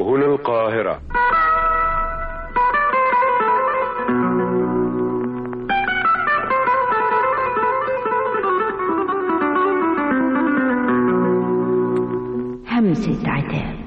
هنا القاهرة همسة عتاب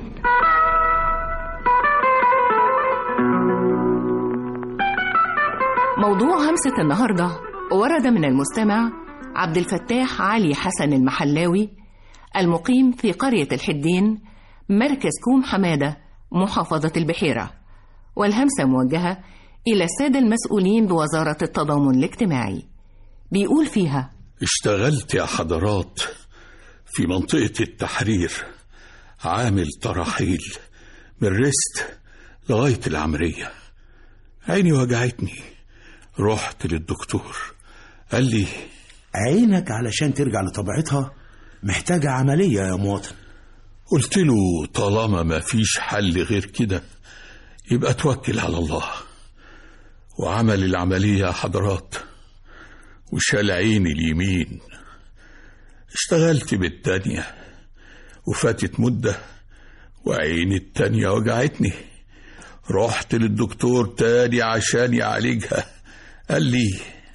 موضوع همسة النهاردة ورد من المستمع عبد الفتاح علي حسن المحلاوي المقيم في قرية الحدين مركز كوم حمادة محافظة البحيرة والهمسة موجهة إلى السادة المسؤولين بوزارة التضامن الاجتماعي بيقول فيها اشتغلت يا حضرات في منطقة التحرير عامل تراحيل من رست لغاية العمرية عيني وجعتني رحت للدكتور قال لي عينك علشان ترجع لطبيعتها محتاجة عملية يا مواطن قلت له طالما ما فيش حل غير كده يبقى توكل على الله وعمل العملية يا حضرات وشال عيني اليمين اشتغلت بالتانية وفاتت مدة وعيني التانية وجعتني رحت للدكتور تاني عشان يعالجها قال لي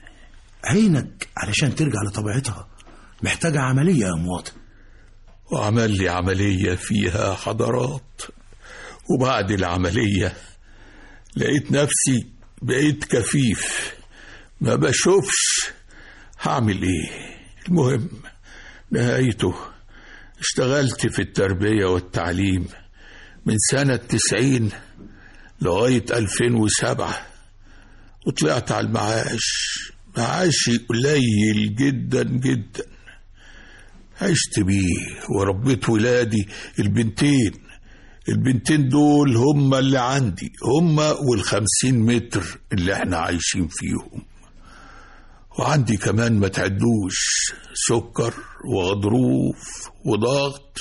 عينك علشان ترجع لطبيعتها محتاجة عملية يا مواطن وعمل لي عملية فيها حضرات وبعد العملية لقيت نفسي بقيت كفيف ما بشوفش هعمل ايه المهم نهايته اشتغلت في التربية والتعليم من سنة تسعين لغاية ألفين وسبعة وطلعت على المعاش معاشي قليل جدا جدا عشت بيه وربيت ولادي البنتين البنتين دول هم اللي عندي هم والخمسين متر اللي احنا عايشين فيهم وعندي كمان ما تعدوش سكر وغضروف وضغط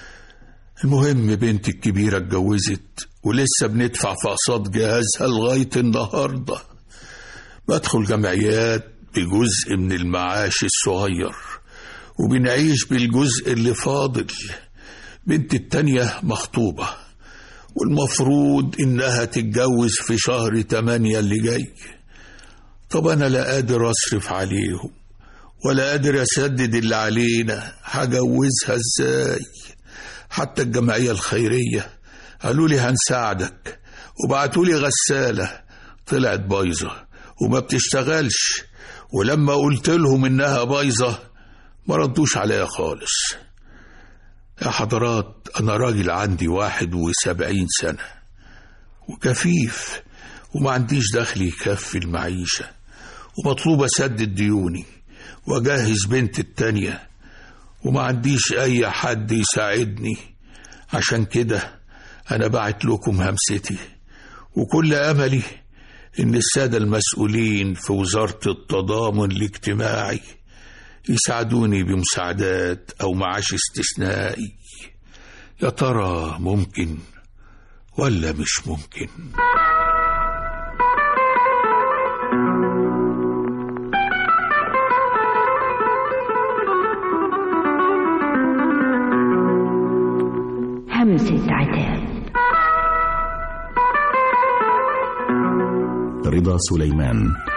المهم بنتي الكبيرة اتجوزت ولسه بندفع في أقساط جهازها لغاية النهاردة بدخل جمعيات بجزء من المعاش الصغير وبنعيش بالجزء اللي فاضل بنت التانية مخطوبة والمفروض إنها تتجوز في شهر تمانية اللي جاي طب أنا لا قادر أصرف عليهم ولا قادر أسدد اللي علينا هجوزها إزاي حتى الجمعية الخيرية قالوا لي هنساعدك وبعتوا لي غسالة طلعت بايظة وما بتشتغلش ولما قلت لهم إنها بايظة ما ردوش عليا خالص يا حضرات أنا راجل عندي واحد وسبعين سنة وكفيف وما عنديش دخل يكفي المعيشة ومطلوب أسدد ديوني وأجهز بنت التانية وما عنديش أي حد يساعدني عشان كده أنا بعت لكم همستي وكل أملي إن السادة المسؤولين في وزارة التضامن الاجتماعي يساعدوني بمساعدات أو معاش استثنائي يا ترى ممكن ولا مش ممكن همسة عتاب رضا سليمان